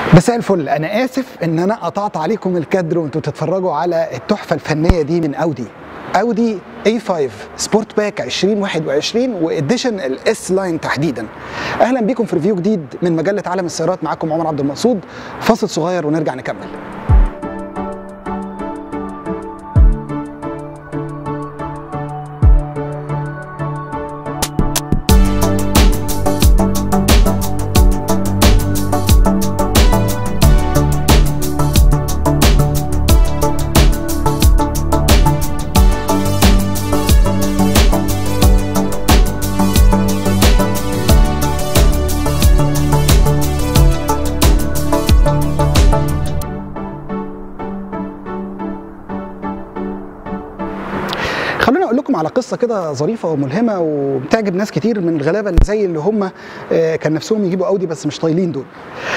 مساء الفل انا اسف ان انا قطعت عليكم الكادر وانتوا بتتفرجوا على التحفه الفنيه دي من اودي اودي A5 سبورت باك 2021 واديشن الاس لاين تحديدا اهلا بيكم في ريفيو جديد من مجله عالم السيارات معاكم عمر عبد المقصود فاصل صغير ونرجع نكمل خلوني اقول لكم على قصه كده ظريفه وملهمه وبتعجب ناس كتير من الغلابه اللي زي اللي هم آه، كان نفسهم يجيبوا اودي بس مش طايلين دول.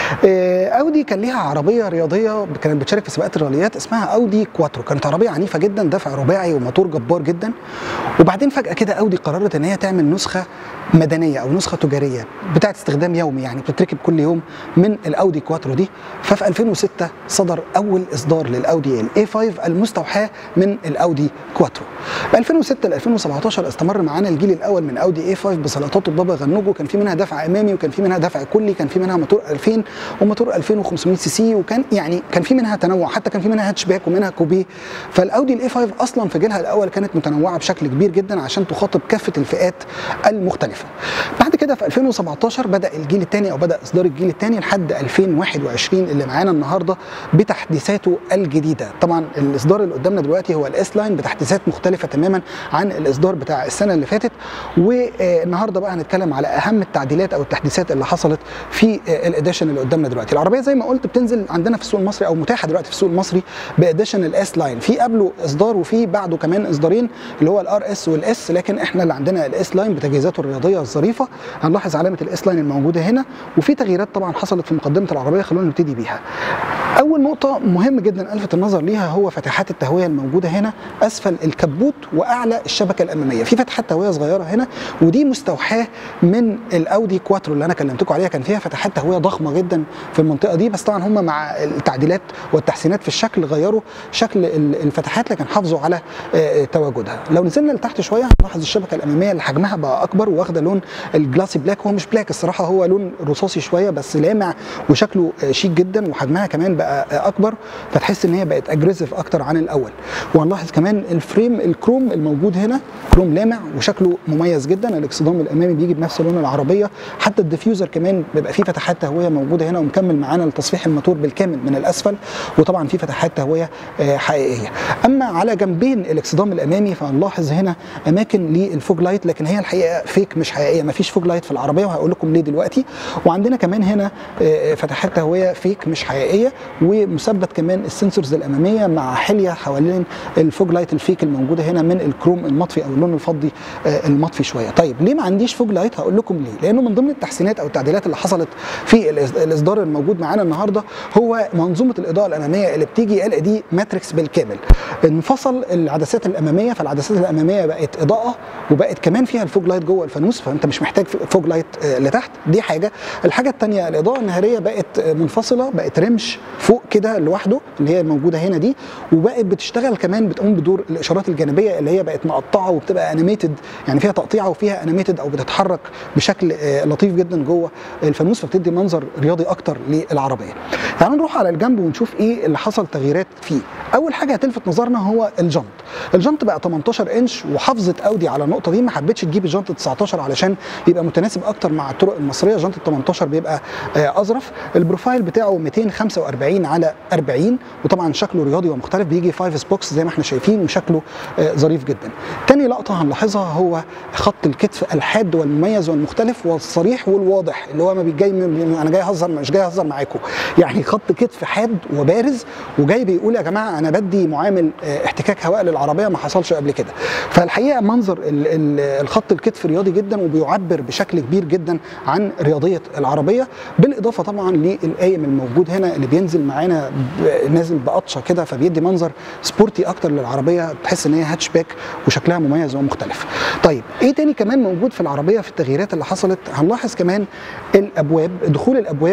آه، اودي كان ليها عربيه رياضيه كانت بتشارك في سباقات الراليات اسمها اودي كواترو كانت عربيه عنيفه جدا دفع رباعي وموتور جبار جدا وبعدين فجاه كده اودي قررت ان هي تعمل نسخه مدنيه او نسخه تجاريه بتاعت استخدام يومي يعني بتتركب كل يوم من الاودي كواترو دي ففي 2006 صدر اول اصدار للاودي الاي 5 المستوحاه من الاودي كواترو ب 2006 ل 2017 استمر معانا الجيل الاول من اودي اي 5 بسلطات البابا غنوج وكان في منها دفع امامي وكان في منها دفع كلي كان في منها موتور 2000 وموتور 2500 سي سي وكان يعني كان في منها تنوع حتى كان في منها هاتشباك ومنها كوبيه فالاودي الاي 5 اصلا في جيلها الاول كانت متنوعه بشكل كبير جدا عشان تخاطب كافه الفئات المختلفه بعد كده في 2017 بدا الجيل الثاني او بدا اصدار الجيل الثاني لحد 2021 اللي معانا النهارده بتحديثاته الجديده طبعا الاصدار اللي قدامنا دلوقتي هو الاس لاين بتحديثات مختلفه تماما عن الاصدار بتاع السنه اللي فاتت والنهارده بقى هنتكلم على اهم التعديلات او التحديثات اللي حصلت في الاديشن اللي قدامنا دلوقتي العربيه زي ما قلت بتنزل عندنا في السوق المصري او متاحه دلوقتي في السوق المصري باديشن الاس لاين في قبله اصدار وفي بعده كمان اصدارين اللي هو الار اس والاس لكن احنا اللي عندنا الاس لاين بتجهيزاته الرياضيه الظريفه هنلاحظ علامه الاس لاين الموجوده هنا وفي تغييرات طبعا حصلت في مقدمه العربيه خلونا نبتدي بيها اول نقطه مهم جدا الفت النظر ليها هو فتحات التهويه الموجوده هنا اسفل الكبوت واعلى الشبكه الاماميه في فتحات تهويه صغيره هنا ودي مستوحاه من الاودي كواترو اللي انا كلمتكم عليها كان فيها فتحات تهويه ضخمه جدا في المنطقه دي بس طبعا هم مع التعديلات والتحسينات في الشكل غيروا شكل الفتحات لكن حافظوا على آه، تواجدها لو نزلنا لتحت شويه هنلاحظ الشبكه الاماميه اللي حجمها بقى اكبر واخده لون الجلاسي بلاك هو مش بلاك الصراحه هو لون رصاصي شويه بس لامع وشكله آه، شيك جدا وحجمها كمان بقى آه، اكبر فتحس ان هي بقت اجريسيف اكتر عن الاول وهنلاحظ كمان الفريم الكروم الموجود هنا كروم لامع وشكله مميز جدا الاكسدام الامامي بيجي بنفس لون العربيه حتى الديفيوزر كمان بيبقى فيه فتحات تهويه موجوده هنا ومكمل معانا لتصفيح الموتور بالكامل من الاسفل وطبعا في فتحات تهويه آه، حقيقيه اما على جنبين الاكسدام الامامي فهنلاحظ هنا اماكن للفوج لايت لكن هي الحقيقه فيك مش حقيقيه مفيش فوج لايت في العربيه وهقول لكم ليه دلوقتي وعندنا كمان هنا آه، فتحات تهويه فيك مش حقيقيه ومثبت كمان السنسورز الاماميه مع حليه حوالين الفوج لايت الفيك الموجوده هنا من الكروم المطفي او اللون الفضي آه، المطفي شويه طيب ليه ما عنديش فوج لايت هقول لكم ليه لانه من ضمن التحسينات او التعديلات اللي حصلت في الإص- الاصدار الموجود معانا النهارده هو منظومه الاضاءه الاماميه اللي بتيجي ال دي ماتريكس بالكامل انفصل العدسات الاماميه فالعدسات الاماميه بقت اضاءه وبقت كمان فيها الفوج لايت جوه الفانوس فانت مش محتاج فوج لايت آه، لتحت دي حاجه الحاجه الثانيه الاضاءه النهاريه بقت آه، منفصله بقت رمش فوق كده لوحده اللي هي موجوده هنا دي وبقت بتشتغل كمان بتقوم بدور الاشارات الجانبيه اللي هي بقت مقطعه وبتبقى انيميتد يعني فيها تقطيعه وفيها انيميتد او بتتحرك بشكل آه، لطيف جدا جوه الفانوس فبتدي منظر رياضي اكتر للعربيه. تعالوا نروح على الجنب ونشوف ايه اللي حصل تغييرات فيه. اول حاجه هتلفت نظرنا هو الجنط. الجنط بقى 18 انش وحافظت اودي على النقطه دي ما حبتش تجيب الجنط 19 علشان يبقى متناسب اكتر مع الطرق المصريه جنط 18 بيبقى آه، اظرف البروفايل بتاعه 245 على 40 وطبعا شكله رياضي ومختلف بيجي 5 سبوكس زي ما احنا شايفين وشكله آه، ظريف جدا تاني لقطه هنلاحظها هو خط الكتف الحاد والمميز والمختلف والصريح والواضح اللي هو ما بيجي انا جاي اهزر مش جاي اهزر معاكم يعني خط كتف حاد وبارز وجاي بيقول يا جماعه انا بدي معامل آه، احتكاك هواء للعربيه ما حصلش قبل كده فالحقيقه منظر ال- ال- الخط الكتف رياضي جدا وبيعبر بشكل كبير جدا عن رياضيه العربيه بالاضافه طبعا للقايم الموجود هنا اللي بينزل معانا ب- نازل بقطشه كده فبيدي منظر سبورتي اكتر للعربيه تحس ان هي هاتشباك وشكلها مميز ومختلف طيب ايه تاني كمان موجود في العربيه في التغييرات اللي حصلت هنلاحظ كمان الابواب دخول الابواب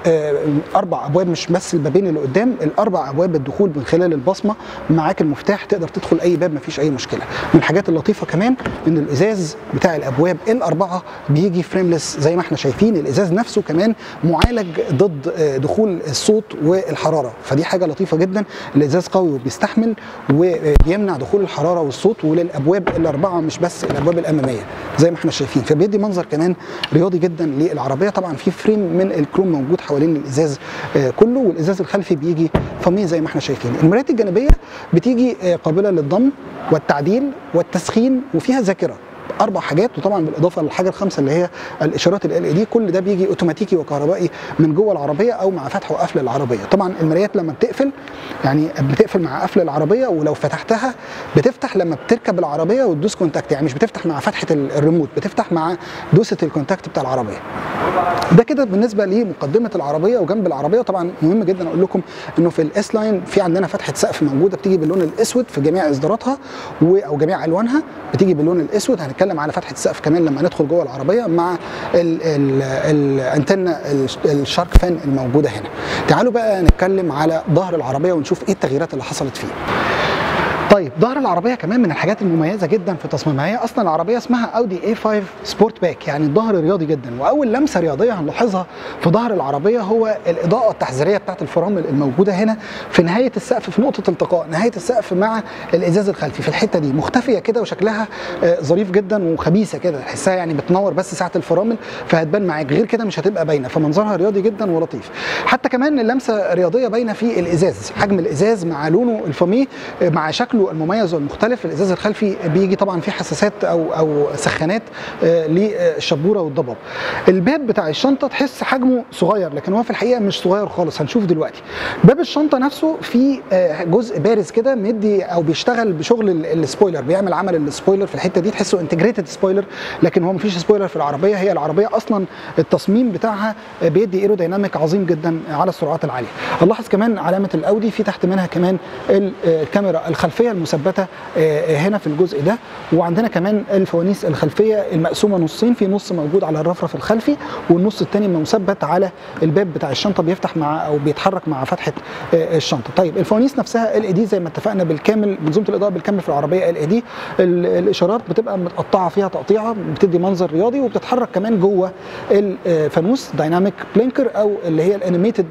آه، اربع ابواب مش بس البابين اللي قدام الاربع ابواب الدخول من خلال البصمه معاك المفتاح تقدر تدخل اي باب مفيش اي مشكله من الحاجات اللطيفه كمان ان الازاز بتاع الابواب الاربعه بيجي فريمليس زي ما احنا شايفين الازاز نفسه كمان معالج ضد آه، دخول الصوت والحراره فدي حاجه لطيفه جدا الازاز قوي وبيستحمل وبيمنع دخول الحراره والصوت وللابواب الاربعه مش بس الابواب الاماميه زي ما احنا شايفين فبيدي منظر كمان رياضي جدا للعربيه طبعا في فريم من الكروم موجود حوالين الازاز آه، كله والازاز الخلفي بيجي فميه زي ما احنا شايفين المرايات الجانبيه بتيجي آه، قابله للضم والتعديل والتسخين وفيها ذاكره اربع حاجات وطبعا بالاضافه للحاجه الخامسه اللي هي الاشارات ال ال دي كل ده بيجي اوتوماتيكي وكهربائي من جوه العربيه او مع فتح وقفل العربيه طبعا المرايات لما بتقفل يعني بتقفل مع قفل العربيه ولو فتحتها بتفتح لما بتركب العربيه وتدوس كونتاكت يعني مش بتفتح مع فتحه ال- الريموت بتفتح مع دوسه الكونتاكت بتاع العربيه ده كده بالنسبه لمقدمه العربيه وجنب العربيه طبعا مهم جدا اقول لكم انه في الاس لاين في عندنا فتحه سقف موجوده بتيجي باللون الاسود في جميع اصداراتها و- او جميع الوانها بتيجي باللون الاسود هنتكلم على فتحه السقف كمان لما ندخل جوه العربيه مع ال- ال- الانتنه ال- الشارك فان الموجوده هنا تعالوا بقى نتكلم على ظهر العربيه ونشوف ايه التغييرات اللي حصلت فيه طيب ظهر العربيه كمان من الحاجات المميزه جدا في تصميمها هي اصلا العربيه اسمها اودي اي 5 سبورت باك يعني الظهر رياضي جدا واول لمسه رياضيه هنلاحظها في ظهر العربيه هو الاضاءه التحذيريه بتاعت الفرامل الموجوده هنا في نهايه السقف في نقطه التقاء نهايه السقف مع الازاز الخلفي في الحته دي مختفيه كده وشكلها آه، ظريف جدا وخبيثه كده تحسها يعني بتنور بس ساعه الفرامل فهتبان معاك غير كده مش هتبقى باينه فمنظرها رياضي جدا ولطيف حتى كمان اللمسه رياضيه باينه في الازاز حجم الازاز مع لونه الفاميه آه، مع شكله المميز والمختلف الازاز الخلفي بيجي طبعا فيه حساسات او او سخانات آه، للشبوره والضباب الباب بتاع الشنطه تحس حجمه صغير لكن هو في الحقيقه مش صغير خالص هنشوف دلوقتي باب الشنطه نفسه فيه آه، جزء بارز كده مدي او بيشتغل بشغل ال- السبويلر بيعمل عمل السبويلر في الحته دي تحسه انتجريتد سبويلر لكن هو مفيش سبويلر في العربيه هي العربيه اصلا التصميم بتاعها آه، بيدي ايروديناميك عظيم جدا على السرعات العاليه هنلاحظ كمان علامه الاودي في تحت منها كمان ال- آه، الكاميرا الخلفيه المثبته آه، هنا في الجزء ده وعندنا كمان الفوانيس الخلفيه المقسومه نصين في نص موجود على الرفرف الخلفي والنص الثاني مثبت على الباب بتاع الشنطه بيفتح مع او بيتحرك مع فتحه آه، الشنطه طيب الفوانيس نفسها ال دي زي ما اتفقنا بالكامل منظومه الاضاءه بالكامل في العربيه ال دي الاشارات بتبقى متقطعه فيها تقطيعه بتدي منظر رياضي وبتتحرك كمان جوه الفانوس دايناميك بلينكر او اللي هي الانيميتد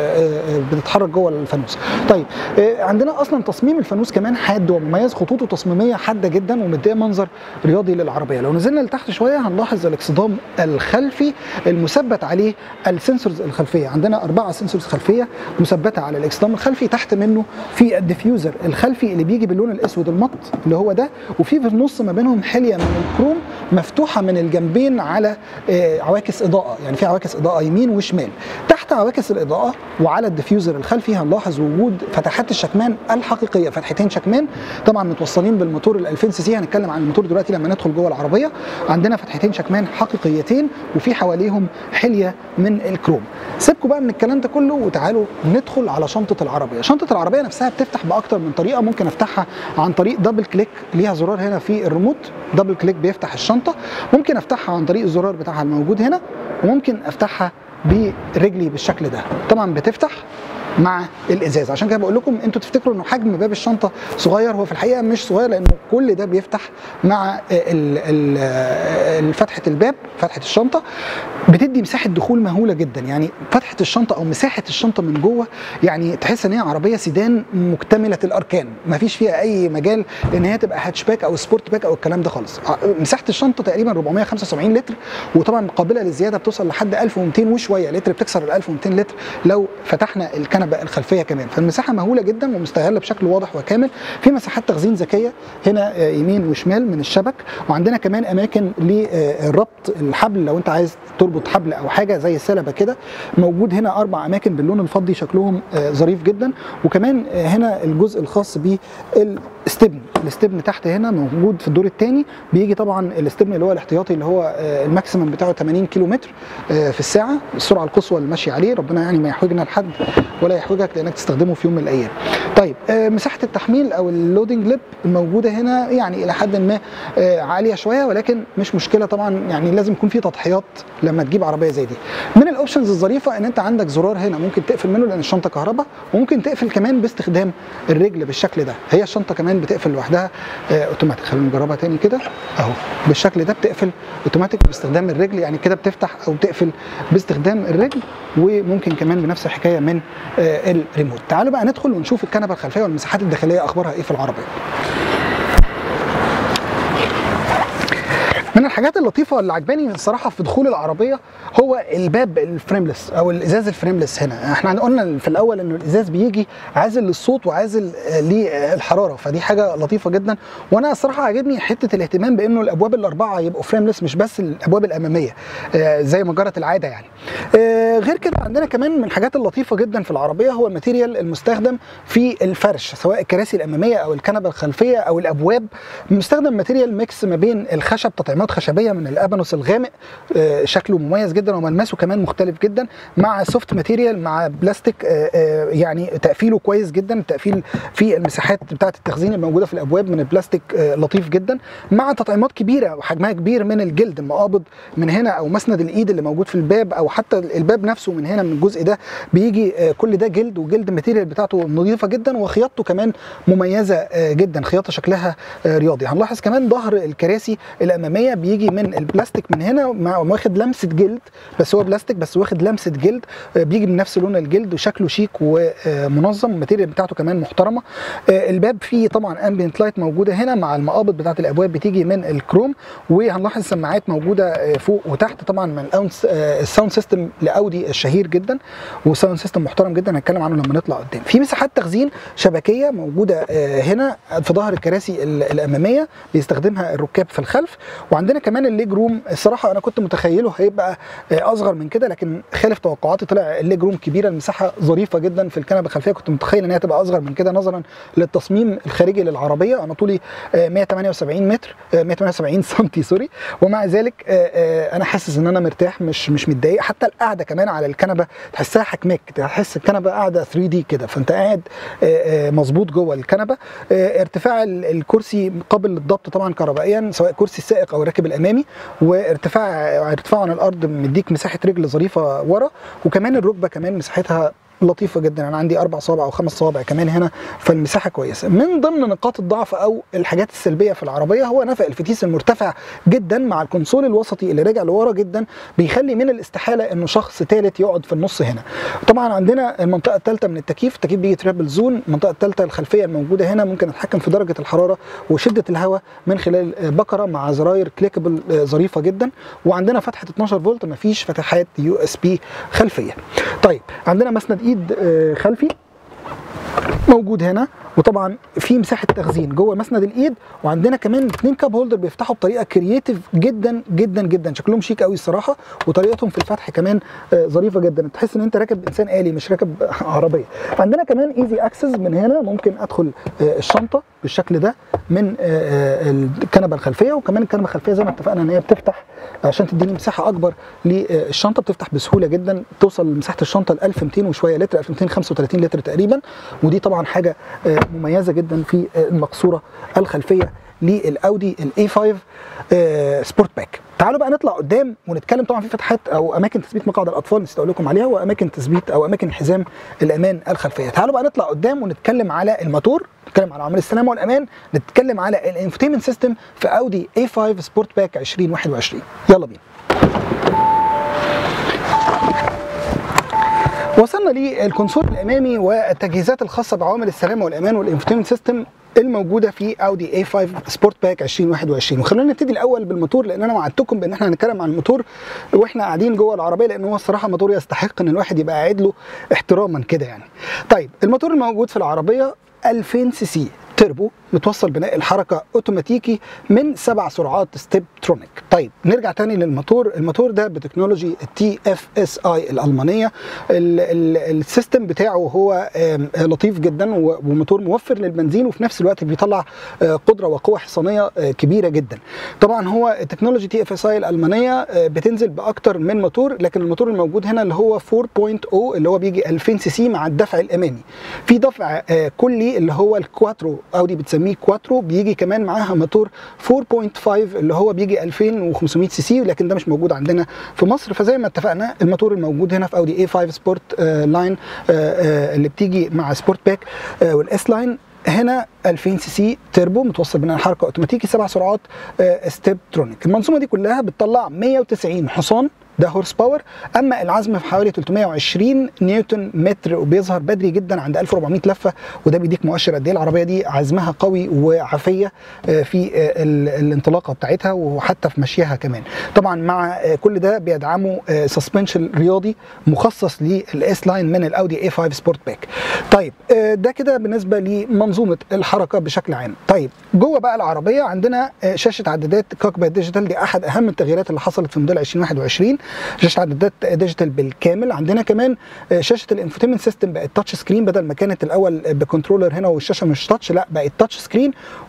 بتتحرك جوه الفانوس طيب آه، عندنا اصلا تصميم الفانوس كمان حاد ومميز خطوطه تصميميه حاده جدا ومديه منظر رياضي للعربيه لو نزلنا لتحت شويه هنلاحظ الاكسدام الخلفي المثبت عليه السنسورز الخلفيه عندنا اربعه سنسورز خلفيه مثبته على الاكسدام الخلفي تحت منه في الديفيوزر الخلفي اللي بيجي باللون الاسود المط اللي هو ده وفي في النص ما بينهم حليه من الكروم مفتوحه من الجنبين على آه، عواكس اضاءه يعني في عواكس اضاءه يمين وشمال تحت عواكس الاضاءه وعلى الديفيوزر الخلفي هنلاحظ وجود فتحات الشكمان الحقيقيه فتحتين شكمان طبعا متوصلين بالموتور ال 2000 سي سي هنتكلم عن الموتور دلوقتي لما ندخل جوه العربيه عندنا فتحتين شكمان حقيقيتين وفي حواليهم حليه من الكروم سيبكم بقى من الكلام ده كله وتعالوا ندخل على شنطه العربيه شنطه العربيه نفسها بتفتح باكتر من طريقه ممكن افتحها عن طريق دبل كليك ليها زرار هنا في الريموت دبل كليك بيفتح الشنطه ممكن افتحها عن طريق الزرار بتاعها الموجود هنا وممكن افتحها برجلي بالشكل ده طبعا بتفتح مع الازاز عشان كده بقول لكم انتوا تفتكروا انه حجم باب الشنطه صغير هو في الحقيقه مش صغير لانه كل ده بيفتح مع ال- ال- ال- فتحه الباب فتحه الشنطه بتدي مساحه دخول مهوله جدا يعني فتحه الشنطه او مساحه الشنطه من جوه يعني تحس ان هي عربيه سيدان مكتمله الاركان ما فيش فيها اي مجال ان هي تبقى هاتشباك او سبورت باك او الكلام ده خالص ع- مساحه الشنطه تقريبا 475 لتر وطبعا قابله للزياده بتوصل لحد 1200 وشويه لتر بتكسر ال 1200 لتر لو فتحنا الكنبه الخلفيه كمان فالمساحه مهوله جدا ومستغله بشكل واضح وكامل في مساحات تخزين ذكيه هنا آه، يمين وشمال من الشبك وعندنا كمان اماكن للربط الحبل لو انت عايز تربط حبل او حاجه زي السلبه كده موجود هنا اربع اماكن باللون الفضي شكلهم آه، ظريف جدا وكمان آه، هنا الجزء الخاص بالاستبن الاستبن تحت هنا موجود في الدور الثاني بيجي طبعا الاستبن اللي هو الاحتياطي اللي هو آه، الماكسيمم بتاعه 80 كيلو متر آه، في الساعه السرعه القصوى اللي ماشي عليه ربنا يعني ما يحوجنا لحد ولا ولا يحوجك لانك تستخدمه في يوم من الايام طيب آه، مساحه التحميل او اللودنج ليب الموجوده هنا يعني الى حد ما آه، عاليه شويه ولكن مش مشكله طبعا يعني لازم يكون في تضحيات لما تجيب عربيه زي دي من الاوبشنز الظريفه ان انت عندك زرار هنا ممكن تقفل منه لان الشنطه كهرباء وممكن تقفل كمان باستخدام الرجل بالشكل ده هي الشنطه كمان بتقفل لوحدها آه، اوتوماتيك خلينا نجربها تاني كده اهو بالشكل ده بتقفل اوتوماتيك باستخدام الرجل يعني كده بتفتح او تقفل باستخدام الرجل وممكن كمان بنفس الحكايه من آه، الريموت تعالوا بقى ندخل ونشوف الكنبه الخلفيه والمساحات الداخليه اخبارها ايه في العربيه من الحاجات اللطيفه اللي عجباني الصراحه في دخول العربيه هو الباب الفريملس او الازاز الفريملس هنا احنا قلنا في الاول انه الازاز بيجي عازل للصوت وعازل آه، للحراره فدي حاجه لطيفه جدا وانا الصراحه عاجبني حته الاهتمام بانه الابواب الاربعه يبقوا فريملس مش بس الابواب الاماميه آه، زي ما جرت العاده يعني آه، غير كده عندنا كمان من الحاجات اللطيفه جدا في العربيه هو الماتيريال المستخدم في الفرش سواء الكراسي الاماميه او الكنبه الخلفيه او الابواب مستخدم ماتيريال ميكس ما بين الخشب تطعيمات خشبيه من الابانوس الغامق آه، شكله مميز جدا وملمسه كمان مختلف جدا مع سوفت ماتيريال مع بلاستيك آه، آه، يعني تقفيله كويس جدا التقفيل في المساحات بتاعه التخزين الموجوده في الابواب من البلاستيك آه، لطيف جدا مع تطعيمات كبيره وحجمها كبير من الجلد المقابض من هنا او مسند الايد اللي موجود في الباب او حتى الباب نفسه من هنا من الجزء ده بيجي آه، كل ده جلد وجلد ماتيريال بتاعته نظيفه جدا وخياطته كمان مميزه آه، جدا خياطه شكلها آه، رياضي هنلاحظ كمان ظهر الكراسي الاماميه بيجي من البلاستيك من هنا مع واخد لمسه جلد بس هو بلاستيك بس واخد لمسه جلد آه، بيجي من نفس لون الجلد وشكله شيك ومنظم الماتيريال بتاعته كمان محترمه آه، الباب فيه طبعا امبيانت لايت موجوده هنا مع المقابض بتاعت الابواب بتيجي من الكروم وهنلاحظ سماعات موجوده آه، فوق وتحت طبعا من الأونس- آه، الساوند سيستم لاودي الشهير جدا وساوند سيستم محترم جدا هنتكلم عنه لما نطلع قدام في مساحات تخزين شبكيه موجوده آه، هنا في ظهر الكراسي ال- الاماميه بيستخدمها الركاب في الخلف وعندنا كمان الليج روم الصراحه انا كنت متخيله هيبقى آه، اصغر من كده لكن خالف توقعاتي طلع الليج روم كبيره المساحه ظريفه جدا في الكنبه الخلفيه كنت متخيل ان هي تبقى اصغر من كده نظرا للتصميم الخارجي للعربيه انا طولي آه، 178 متر آه، 178 سم سوري ومع ذلك آه، آه، انا حاسس ان انا مرتاح مش مش متضايق حتى القعده كمان على الكنبه تحسها حكماك تحس الكنبه قاعده 3 دي كده فانت قاعد آه، آه، مظبوط جوه الكنبه آه، ارتفاع ال- الكرسي قابل للضبط طبعا كهربائيا سواء كرسي السائق او الراكب الامامي وارتفاع ارتفاعه عن الارض مديك مساحه رجل ظريفه ورا وكمان الركبه كمان مساحتها لطيفه جدا انا عندي اربع صوابع او خمس صوابع كمان هنا فالمساحه كويسه من ضمن نقاط الضعف او الحاجات السلبيه في العربيه هو نفق الفتيس المرتفع جدا مع الكونسول الوسطي اللي راجع لورا جدا بيخلي من الاستحاله انه شخص ثالث يقعد في النص هنا طبعا عندنا المنطقه الثالثه من التكييف التكييف بيجي ترابل زون المنطقه الثالثه الخلفيه الموجوده هنا ممكن اتحكم في درجه الحراره وشده الهواء من خلال بكره مع زراير كليكبل ظريفه جدا وعندنا فتحه 12 فولت مفيش فتحات يو اس بي خلفيه طيب عندنا مسند ايد آه، خلفي موجود هنا وطبعا في مساحه تخزين جوه مسند الايد وعندنا كمان اتنين كاب هولدر بيفتحوا بطريقه كرييتيف جدا جدا جدا شكلهم شيك قوي الصراحه وطريقتهم في الفتح كمان آه، ظريفه جدا تحس ان انت راكب انسان آلي مش راكب عربيه عندنا كمان ايزي اكسس من هنا ممكن ادخل آه، الشنطه بالشكل ده من آه، آه، الكنبه الخلفيه وكمان الكنبه الخلفيه زي ما اتفقنا ان هي بتفتح عشان تديني مساحه اكبر للشنطه بتفتح بسهوله جدا توصل مساحه الشنطه ل 1200 وشويه لتر 1235 لتر تقريبا ودي طبعا حاجه آه، مميزه جدا في آه، المقصوره الخلفيه للاودي الاي 5 آه، سبورت باك تعالوا بقى نطلع قدام ونتكلم طبعا في فتحات او اماكن تثبيت مقعد الاطفال نسيت اقول لكم عليها واماكن تثبيت او اماكن حزام الامان الخلفيه تعالوا بقى نطلع قدام ونتكلم على الموتور نتكلم على عوامل السلامه والامان نتكلم على الانفوتيمنت سيستم في اودي اي 5 سبورت باك 2021 يلا بينا وصلنا للكونسول الامامي والتجهيزات الخاصه بعوامل السلامه والامان والانفوتيمنت سيستم الموجوده في اودي اي 5 سبورت باك 2021 وخلونا نبتدي الاول بالموتور لان انا وعدتكم بان احنا هنتكلم عن الموتور واحنا قاعدين جوه العربيه لان هو الصراحه موتور يستحق ان الواحد يبقى قاعد له احتراما كده يعني. طيب الموتور الموجود في العربيه 2000 سي سي تربو متوصل بناء الحركه اوتوماتيكي من سبع سرعات ستيب ترونيك طيب نرجع تاني للموتور الموتور ده بتكنولوجي التي اف اس اي الالمانيه ال- ال- السيستم بتاعه هو آم، لطيف جدا و- وموتور موفر للبنزين وفي نفس الوقت بيطلع آه، قدره وقوه حصانيه آه، كبيره جدا طبعا هو تكنولوجي تي اف اس اي الالمانيه آه، بتنزل باكتر من موتور لكن الموتور الموجود هنا اللي هو 4.0 اللي هو بيجي 2000 سي سي مع الدفع الامامي في دفع آه، كلي اللي هو الكواترو اودي بتسميه كواترو بيجي كمان معاها موتور 4.5 اللي هو بيجي 2500 سي سي لكن ده مش موجود عندنا في مصر فزي ما اتفقنا الموتور الموجود هنا في اودي اي 5 سبورت لاين اللي بتيجي مع سبورت باك والاس لاين هنا 2000 سي سي تربو متوصل بناء الحركه اوتوماتيكي سبع سرعات ستيب ترونيك المنظومه دي كلها بتطلع 190 حصان ده هورس باور اما العزم في حوالي 320 نيوتن متر وبيظهر بدري جدا عند 1400 لفه وده بيديك مؤشر قد ايه العربيه دي عزمها قوي وعافيه آه، في آه، ال- الانطلاقه بتاعتها وحتى في مشيها كمان طبعا مع آه، كل ده بيدعمه سسبنشن رياضي مخصص للاس لاين من الاودي اي 5 سبورت باك طيب آه، ده كده بالنسبه لمنظومه الحركه بشكل عام طيب جوه بقى العربيه عندنا آه، شاشه عدادات كوكبيت ديجيتال دي احد اهم التغييرات اللي حصلت في موديل 2021 شاشه عدادات ديجيتال بالكامل عندنا كمان آه، شاشه الانفوتينمنت سيستم بقت تاتش سكرين بدل ما كانت الاول بكنترولر هنا والشاشه مش تاتش لا بقت تاتش سكرين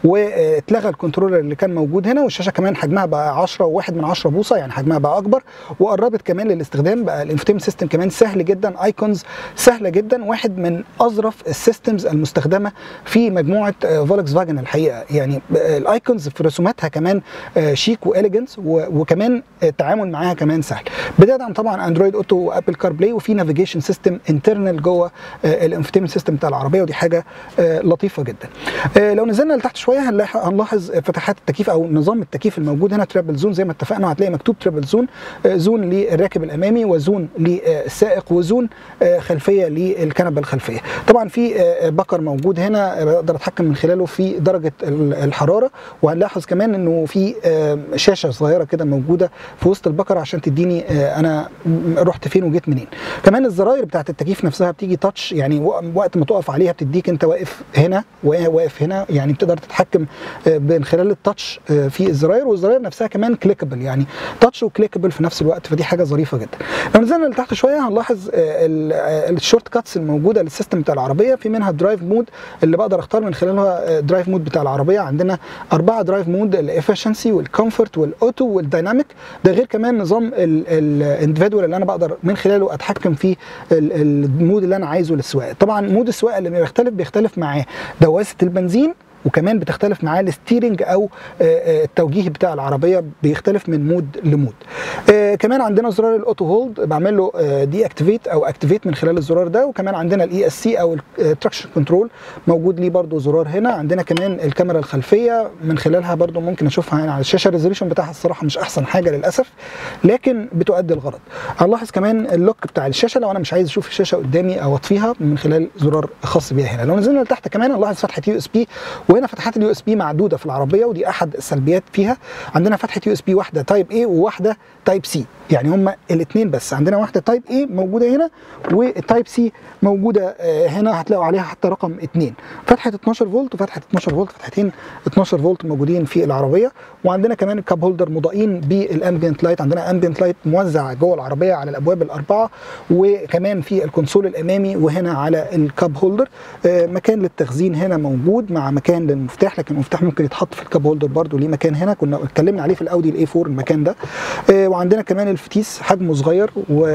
واتلغى الكنترولر اللي كان موجود هنا والشاشه كمان حجمها بقى 10 و1 من 10 بوصه يعني حجمها بقى اكبر وقربت كمان للاستخدام بقى الانفوتينمنت سيستم كمان سهل جدا ايكونز سهله جدا واحد من اظرف السيستمز المستخدمه في مجموعه فولكس فاجن الحقيقه يعني آه، الايكونز في رسوماتها كمان آه، شيك واليجنس وكمان التعامل معاها كمان سهل بتدعم طبعا اندرويد اوتو وابل كار بلاي وفي نافيجيشن سيستم انترنال جوه الانفوتينمنت سيستم بتاع العربيه ودي حاجه آه، لطيفه جدا آه، لو نزلنا لتحت شويه هنلاح- هنلاحظ فتحات التكييف او نظام التكييف الموجود هنا ترابل زون زي ما اتفقنا وهتلاقي مكتوب ترابل زون آه، زون للراكب الامامي وزون للسائق وزون آه، خلفيه للكنبه الخلفيه طبعا في آه، بكر موجود هنا آه، بقدر اتحكم من خلاله في درجه ال- الحراره وهنلاحظ كمان انه في آه، شاشه صغيره كده موجوده في وسط البكر عشان تديني آه، انا م- رحت فين وجيت منين كمان الزراير بتاعت التكييف نفسها بتيجي تاتش يعني و- وقت ما تقف عليها بتديك انت واقف هنا وواقف هنا يعني بتقدر تتحكم آه، من خلال التاتش آه، في الزراير والزراير نفسها كمان كليكبل يعني تاتش وكليكبل في نفس الوقت فدي حاجه ظريفه جدا لو نزلنا لتحت شويه هنلاحظ آه، ال- آه، الشورت كاتس الموجوده للسيستم بتاع العربيه في منها درايف مود اللي بقدر اختار من خلالها درايف مود بتاع العربيه عندنا اربعه درايف مود الافشنسي والكومفورت والاوتو والدايناميك ده غير كمان نظام الاندفيدوال اللي انا بقدر من خلاله اتحكم في ال- المود اللي انا عايزه للسواقه طبعا مود السواقه اللي بيختلف بيختلف معاه دواسه البنزين وكمان بتختلف معاه الستيرنج او آه، آه، التوجيه بتاع العربيه بيختلف من مود لمود آه، كمان عندنا زرار الاوتو هولد بعمل له دي اكتيفيت او اكتيفيت من خلال الزرار ده وكمان عندنا الاي اس سي او التراكشن كنترول موجود ليه برضو زرار هنا عندنا كمان الكاميرا الخلفيه من خلالها برضو ممكن اشوفها هنا على الشاشه الريزوليوشن بتاعها الصراحه مش احسن حاجه للاسف لكن بتؤدي الغرض هنلاحظ كمان اللوك بتاع الشاشه لو انا مش عايز اشوف الشاشه قدامي او اطفيها من خلال زرار خاص بيها هنا لو نزلنا لتحت كمان هنلاحظ فتحه يو اس بي وهنا فتحات اليو اس بي معدوده في العربيه ودي احد السلبيات فيها عندنا فتحه يو اس بي واحده تايب اي وواحده تايب سي يعني هما الاثنين بس عندنا واحده تايب اي موجوده هنا والتايب سي موجوده آه، هنا هتلاقوا عليها حتى رقم 2 فتحه 12 فولت وفتحه 12 فولت فتحتين 12 فولت موجودين في العربيه وعندنا كمان الكاب هولدر مضائين بالامبيانت لايت عندنا امبيانت لايت موزع جوه العربيه على الابواب الاربعه وكمان في الكونسول الامامي وهنا على الكاب هولدر آه، مكان للتخزين هنا موجود مع مكان للمفتاح لكن المفتاح ممكن يتحط في الكاب هولدر برده ليه مكان هنا كنا اتكلمنا عليه في الاودي الاي 4 المكان ده آه، وعندنا كمان الفتيس حجمه صغير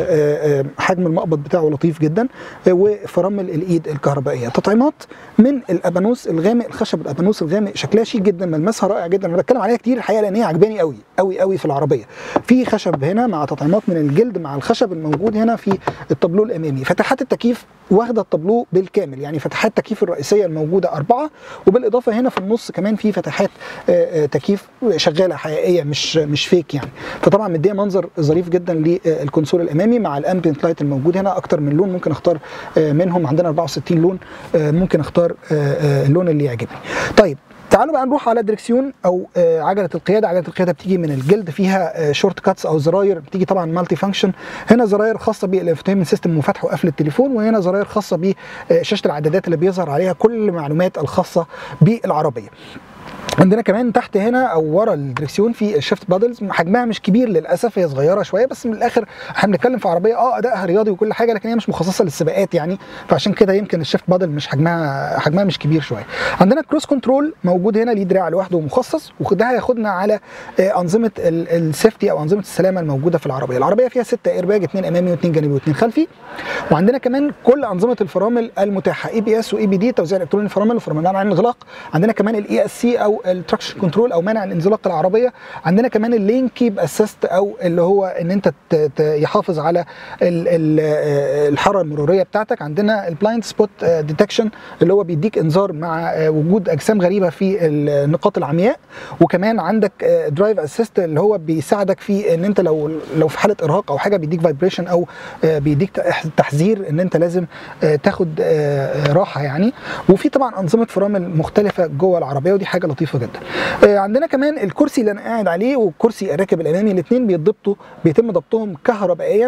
وحجم المقبض بتاعه لطيف جدا آه، وفرامل الايد الكهربائيه تطعيمات من الابانوس الغامق الخشب الابانوس الغامق شكلها شيك جدا ملمسها رائع جدا انا بتكلم عليها كتير الحقيقه لان هي عجباني قوي قوي قوي في العربيه في خشب هنا مع تطعيمات من الجلد مع الخشب الموجود هنا في الطابلو الامامي فتحات التكييف واخده الطابلو بالكامل يعني فتحات التكييف الرئيسيه الموجوده اربعه وبالاضافه هنا في النص كمان في فتحات آه، آه، تكييف شغاله حقيقيه مش مش فيك يعني فطبعا مديه منظر ظريف جدا للكونسول الامامي مع الامبيانت لايت الموجود هنا اكتر من لون ممكن اختار آه، منهم عندنا 64 لون آه، ممكن اختار آه، آه، اللون اللي يعجبني طيب تعالوا بقى نروح على الدركسيون او آه، عجله القياده عجله القياده بتيجي من الجلد فيها شورت كاتس او زراير بتيجي طبعا مالتي فانكشن هنا زراير خاصه بالانفوتينمنت سيستم وفتح وقفل التليفون وهنا زراير خاصه بشاشه العدادات اللي بيظهر عليها كل المعلومات الخاصه بالعربيه عندنا كمان تحت هنا او ورا الدركسيون في الشيفت بادلز حجمها مش كبير للاسف هي صغيره شويه بس من الاخر احنا بنتكلم في عربيه اه ادائها رياضي وكل حاجه لكن هي مش مخصصه للسباقات يعني فعشان كده يمكن الشيفت بادل مش حجمها حجمها مش كبير شويه عندنا كروس كنترول موجود هنا ليه دراع لوحده مخصص وده هياخدنا على آه، انظمه ال- السيفتي او انظمه السلامه الموجوده في العربيه العربيه فيها ستة ايرباج اثنين امامي واثنين جانبي واثنين خلفي وعندنا كمان كل انظمه الفرامل المتاحه اي بي اس واي بي دي توزيع الكتروني الفرامل وفرامل عن الانغلاق عندنا كمان الاي اس سي او التراكشن كنترول او منع الانزلاق العربيه عندنا كمان اللين كيب اسيست او اللي هو ان انت ت- ت- يحافظ على ال- ال- آه، الحاره المروريه بتاعتك عندنا البلايند سبوت ديتكشن اللي هو بيديك انذار مع آه، وجود اجسام غريبه في النقاط العمياء وكمان عندك درايف اسيست اللي هو بيساعدك في ان انت لو لو في حاله ارهاق او حاجه بيديك فايبريشن او آه، بيديك تح- تحذير ان انت لازم آه، تاخد آه، آه، راحه يعني وفي طبعا انظمه فرامل مختلفه جوه العربيه ودي حاجه لطيفه جدا آه، عندنا كمان الكرسي اللي انا قاعد عليه والكرسي الراكب الامامي الاثنين بيتضبطوا بيتم ضبطهم كهربائيا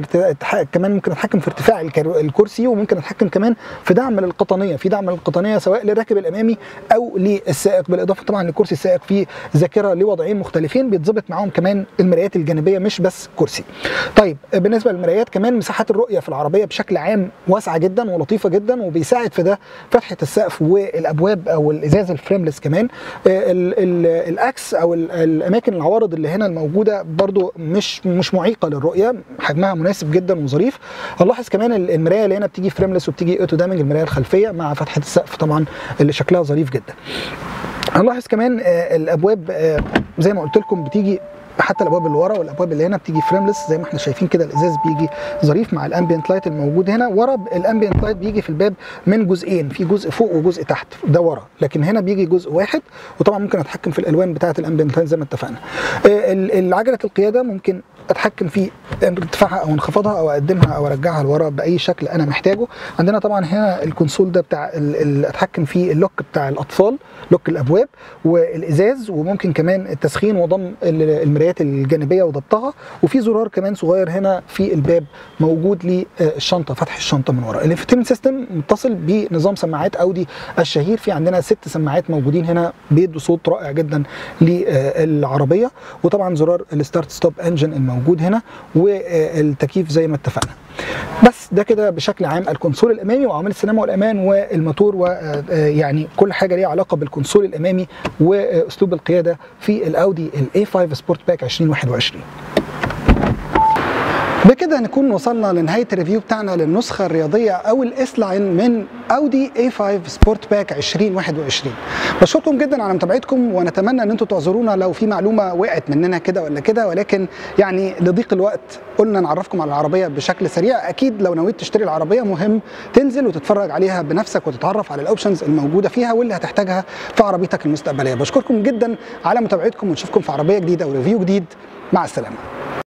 وكمان ممكن اتحكم في ارتفاع الكر- الكرسي وممكن اتحكم كمان في دعم للقطنيه في دعم للقطنيه سواء للراكب الامامي او للسائق بالاضافه طبعا لكرسي السائق في ذاكره لوضعين مختلفين بيتظبط معاهم كمان المرايات الجانبيه مش بس كرسي طيب بالنسبه للمرايات كمان مساحات الرؤيه في العربيه بشكل عام واسعه جدا ولطيفه جدا وبيساعد في ده فتحه السقف والابواب او الازاز الفريملس كمان آه، ال- ال- الاكس او ال- الاماكن العوارض اللي هنا الموجوده برضو مش مش معيقه للرؤيه حجمها مناسب جدا وظريف هنلاحظ كمان ال- المرايه اللي هنا بتيجي فريملس وبتيجي اوتو دامج المرايه الخلفيه مع فتحه السقف طبعا اللي شكلها ظريف جدا هنلاحظ كمان آه، الابواب آه، زي ما قلت لكم بتيجي حتى الابواب اللي ورا والابواب اللي هنا بتيجي فريملس زي ما احنا شايفين كده الازاز بيجي ظريف مع الامبيانت لايت الموجود هنا ورا ب- الامبيانت لايت بيجي في الباب من جزئين في جزء فوق وجزء تحت ده ورا لكن هنا بيجي جزء واحد وطبعا ممكن اتحكم في الالوان بتاعه الامبيانت لايت زي ما اتفقنا آه، ال- ال- عجله القياده ممكن اتحكم في ارتفاعها او انخفاضها او اقدمها او ارجعها لورا باي شكل انا محتاجه عندنا طبعا هنا الكونسول ده بتاع ال- ال- اتحكم فيه اللوك بتاع الاطفال لوك الابواب والازاز وممكن كمان التسخين وضم ال- المرايات الجانبيه وضبطها وفي زرار كمان صغير هنا في الباب موجود للشنطه فتح الشنطه من ورا الانفتيمنت سيستم متصل بنظام سماعات اودي الشهير في عندنا ست سماعات موجودين هنا بيدوا صوت رائع جدا للعربيه وطبعا زرار الستارت ستوب انجن الموجود هنا والتكييف زي ما اتفقنا بس ده كده بشكل عام الكونسول الامامي وعوامل السلامه والامان والموتور ويعني كل حاجه ليها علاقه بالكونسول الامامي واسلوب القياده في الاودي الاي 5 سبورت باك 2021 بكده نكون وصلنا لنهايه الريفيو بتاعنا للنسخه الرياضيه او الاس لاين من اودي A5 سبورت باك 2021 بشكركم جدا على متابعتكم ونتمنى ان انتم تعذرونا لو في معلومه وقعت مننا كده ولا كده ولكن يعني لضيق الوقت قلنا نعرفكم على العربيه بشكل سريع اكيد لو نويت تشتري العربيه مهم تنزل وتتفرج عليها بنفسك وتتعرف على الاوبشنز الموجوده فيها واللي هتحتاجها في عربيتك المستقبليه بشكركم جدا على متابعتكم ونشوفكم في عربيه جديده وريفيو جديد مع السلامه